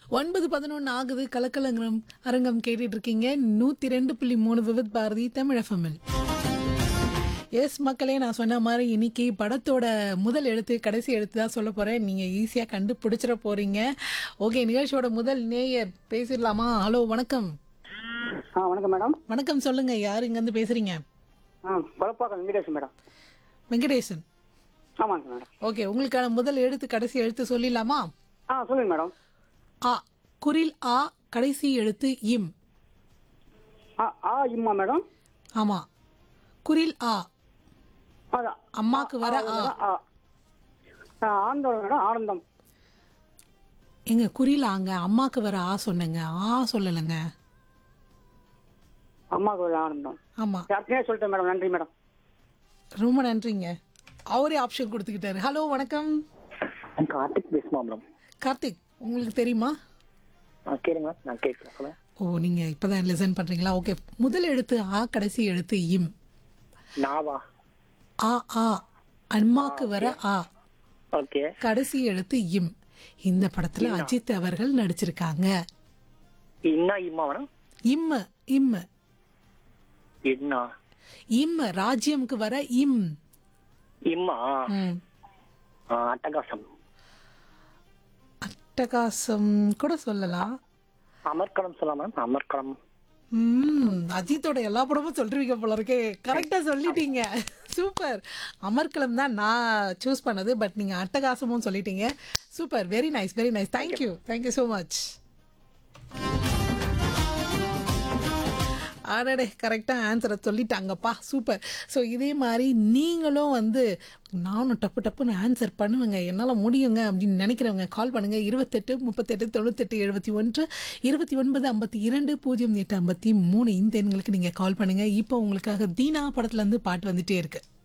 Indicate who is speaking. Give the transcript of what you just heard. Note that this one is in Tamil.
Speaker 1: ஒன்பது பதினொன்று ஆகுது கலக்கலங்கம் அரங்கம் கேட்டுட்டு இருக்கீங்க நூற்றி ரெண்டு புள்ளி மூணு விவித் பாரதி தமிழ் எஃப்எம்எல் எஸ் மக்களே நான் சொன்ன மாதிரி இன்னைக்கு படத்தோட முதல் எழுத்து கடைசி எழுத்து தான் சொல்ல போகிறேன் நீங்கள் ஈஸியாக கண்டுபிடிச்சிட போகிறீங்க ஓகே நிகழ்ச்சியோட முதல் நேயர் பேசிடலாமா ஹலோ வணக்கம்
Speaker 2: ஆ வணக்கம் மேடம்
Speaker 1: வணக்கம் சொல்லுங்கள் யார் இங்கேருந்து பேசுகிறீங்க
Speaker 2: ஆ கொலப்பாக்கம் வெங்கடேஷ் மேடம்
Speaker 1: வெங்கடேசன்
Speaker 2: ஆமாங்க மேடம்
Speaker 1: ஓகே உங்களுக்கான முதல் எழுத்து கடைசி எழுத்து சொல்லிடலாமா
Speaker 2: ஆ சொல்லுங்க மேடம்
Speaker 1: ஆ குரில் ஆ கடைசி எழுத்து இம்
Speaker 2: ஆ ஆ இம்மா மேடம்
Speaker 1: ஆமா குரில் ஆ
Speaker 2: அதான்
Speaker 1: அம்மாக்கு வர ஆ
Speaker 2: ஆ ஆ, ஆனந்தம் மேடம் ஆனந்தம்
Speaker 1: எங்க குரில் ஆங்க அம்மாக்கு வர ஆ சொன்னேங்க ஆ சொல்லலைங்க
Speaker 2: அம்மாவுக்கு ஒரு ஆனந்தம்
Speaker 1: ஆமா
Speaker 2: ஏற்கனவே சொல்லிட்டேன் மேடம் நன்றி மேடம்
Speaker 1: ரொம்ப நன்றிங்க அவரே ஆப்ஷன் கொடுத்துக்கிட்டாரு ஹலோ வணக்கம்
Speaker 3: கார்த்திக் பேசுமா மேடம்
Speaker 1: கார்த்திக் உங்களுக்கு தெரியுமா
Speaker 3: ஆ கேளுங்க நான் கேட்குறேன் சொல்லுங்க
Speaker 1: ஓ நீங்க இப்பதான் லிசன் பண்றீங்களா ஓகே முதல் எழுத்து ஆ கடைசி எழுத்து இம்
Speaker 3: நாவா
Speaker 1: ஆ ஆ அம்மாக்கு வர ஆ
Speaker 3: ஓகே
Speaker 1: கடைசி எழுத்து இம் இந்த படத்துல அஜித் அவர்கள் நடிச்சிருக்காங்க
Speaker 3: இன்னா இம்மா மேடம்
Speaker 1: இம் இம்
Speaker 3: இன்னா
Speaker 1: இம் ராஜ்யம்க்கு வர இம்
Speaker 3: இம்மா
Speaker 1: ம்.
Speaker 3: ஆ, அட்டகாசம்
Speaker 1: அட்டகாசம் கூட சொல்லலாம்
Speaker 3: அமர்க்களம் சொல்லலாம் மேடம் அமர்க்களம்
Speaker 1: ம் அஜித்தோட எல்லா படமும் சொல்றீங்க போல இருக்கே கரெக்டா சொல்லிட்டீங்க சூப்பர் அமர்கலம் தான் நான் சூஸ் பண்ணது பட் நீங்க அட்டகாசமும் சொல்லிட்டீங்க super very nice very nice thank you thank you so much அடடே கரெக்டாக ஆன்சரை சொல்லிட்டாங்கப்பா சூப்பர் ஸோ இதே மாதிரி நீங்களும் வந்து நானும் டப்பு டப்புன்னு ஆன்சர் பண்ணுவேங்க என்னால் முடியுங்க அப்படின்னு நினைக்கிறவங்க கால் பண்ணுங்கள் இருபத்தெட்டு முப்பத்தெட்டு தொண்ணூத்தெட்டு எழுபத்தி ஒன்று இருபத்தி ஒன்பது ஐம்பத்தி இரண்டு பூஜ்ஜியம் எட்டு ஐம்பத்தி மூணு இந்த எண்களுக்கு நீங்கள் கால் பண்ணுங்கள் இப்போ உங்களுக்காக தீனா படத்துலேருந்து பாட்டு வந்துட்டே இருக்கு